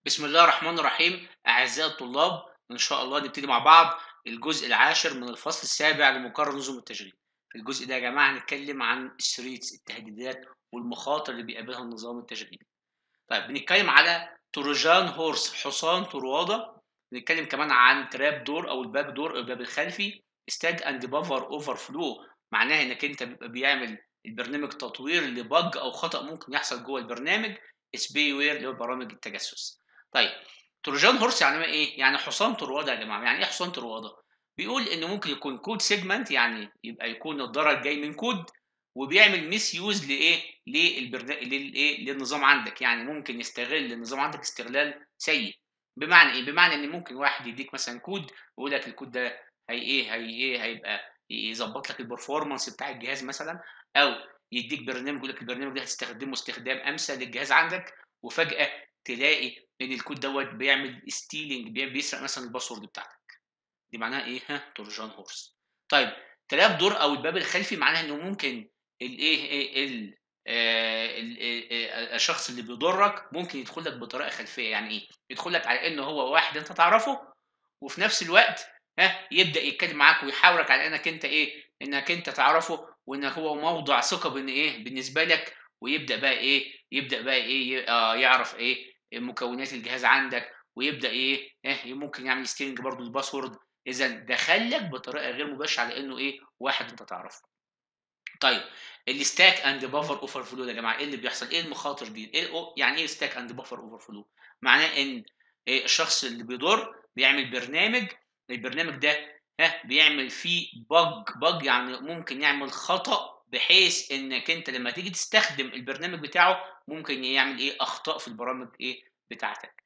بسم الله الرحمن الرحيم أعزائي الطلاب إن شاء الله نبتدي مع بعض الجزء العاشر من الفصل السابع لمقرر نظم التشغيل في الجزء ده يا جماعة هنتكلم عن الثريتس التهديدات والمخاطر اللي بيقابلها النظام التشغيلي طيب بنتكلم على تروجان هورس حصان طروادة بنتكلم كمان عن تراب دور أو الباك دور أو الباب الخلفي ستاج أند بافر أوفر فلو معناها إنك أنت بيبقى بيعمل البرنامج تطوير لبج أو خطأ ممكن يحصل جوه البرنامج سبي وير اللي هو برامج التجسس طيب تروجان هورس يعني ايه؟ يعني حصان طروادة يا جماعه، يعني ايه حصان طروادة؟ بيقول انه ممكن يكون كود سيجمنت يعني يبقى يكون الضرر جاي من كود وبيعمل ميس يوز لايه؟ للبرنامج للايه؟ للنظام عندك، يعني ممكن يستغل النظام عندك استغلال سيء. بمعنى ايه؟ بمعنى ان ممكن واحد يديك مثلا كود ويقول لك الكود ده هي ايه؟ هي ايه؟ هيبقى يظبط لك البرفورمانس بتاع الجهاز مثلا او يديك برنامج يقول لك البرنامج ده هتستخدمه استخدام امثل للجهاز عندك وفجاه تلاقي ان الكود دوت بيعمل ستيلينج بيسرق مثلا الباسورد بتاعتك دي معناها ايه ها تورجان هورس طيب تلاب دور او الباب الخلفي معناها انه ممكن الايه ال الشخص اللي بيضرك ممكن يدخل لك بطريقه خلفيه يعني ايه يدخل لك على انه هو واحد انت تعرفه وفي نفس الوقت ها يبدا يتكلم معاك ويحاورك على انك انت ايه انك انت تعرفه وان هو موضع ثقه بان ايه بالنسبه لك ويبدا بقى ايه يبدا بقى ايه آه يعرف ايه مكونات الجهاز عندك ويبدا ايه اه ممكن يعمل ستيرنج برضه الباسورد اذا دخلك بطريقه غير مباشره على انه ايه واحد انت تعرفه طيب الستاك اند بافر اوفر فلو يا جماعه ايه اللي بيحصل ايه المخاطر دي إيه يعني ايه ستاك اند بافر اوفر فلو معناه ان إيه الشخص اللي بيضر بيعمل برنامج البرنامج ده ها بيعمل فيه بج بج يعني ممكن يعمل خطا بحيث انك انت لما تيجي تستخدم البرنامج بتاعه ممكن يعمل ايه اخطاء في البرامج ايه بتاعتك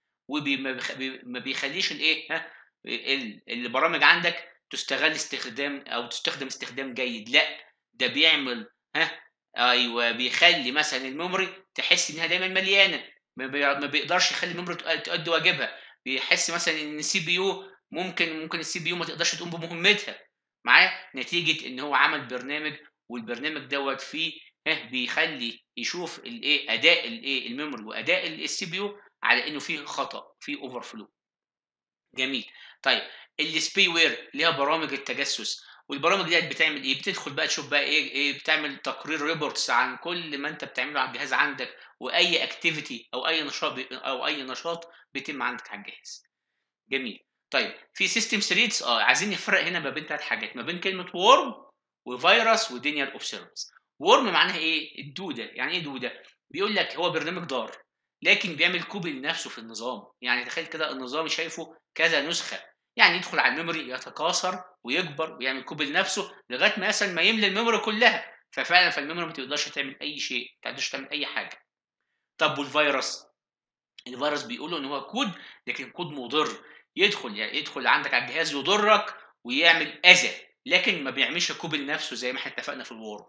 وما بيخليش الايه ها البرامج عندك تستغل استخدام او تستخدم استخدام جيد لا ده بيعمل ها ايوه بيخلي مثلا الميموري تحس انها دايما مليانه ما بيقدرش يخلي الميموري تؤدي واجبها بيحس مثلا ان السي بي يو ممكن ممكن السي بي يو ما تقدرش تقوم بمهمتها معاه نتيجه ان هو عمل برنامج والبرنامج دوت فيه اه بيخلي يشوف الايه اداء الايه الميموري واداء السي بي يو على انه فيه خطا فيه اوفر فلو جميل طيب السبي وير ليها برامج التجسس والبرامج ديت بتعمل ايه بتدخل بقى تشوف بقى ايه ايه بتعمل تقرير ريبورتس عن كل ما انت بتعمله على الجهاز عندك واي اكتيفيتي او اي نشاط او اي نشاط بيتم عندك على الجهاز جميل طيب في سيستم ثريتس اه عايزين نفرق هنا ما بين ثلاث حاجات ما بين كلمه وورم وفيروس ودينيال اوبسيرفنس وورم معناها ايه الدوده يعني ايه دوده بيقول لك هو برنامج ضار لكن بيعمل كوبي لنفسه في النظام يعني تخيل كده النظام شايفه كذا نسخه يعني يدخل على الميموري يتكاثر ويكبر ويعمل كوبي لنفسه لغايه ما مثلا ما يملى الميموري كلها ففعلا فالميموري ما تقدرش تعمل اي شيء ما تقدرش تعمل اي حاجه طب والفيروس الفيروس بيقولوا ان هو كود لكن كود مضر يدخل يعني يدخل عندك على الجهاز يضرك ويعمل اذى لكن ما بيعملش كوبي لنفسه زي ما احنا اتفقنا في الوورم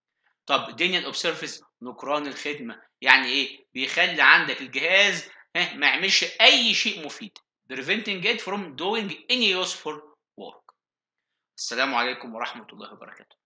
طب دينيال اوبسيرفيس نكران الخدمه يعني ايه بيخلي عندك الجهاز ها ما يعملش اي شيء مفيد preventing it from doing any useful work السلام عليكم ورحمه الله وبركاته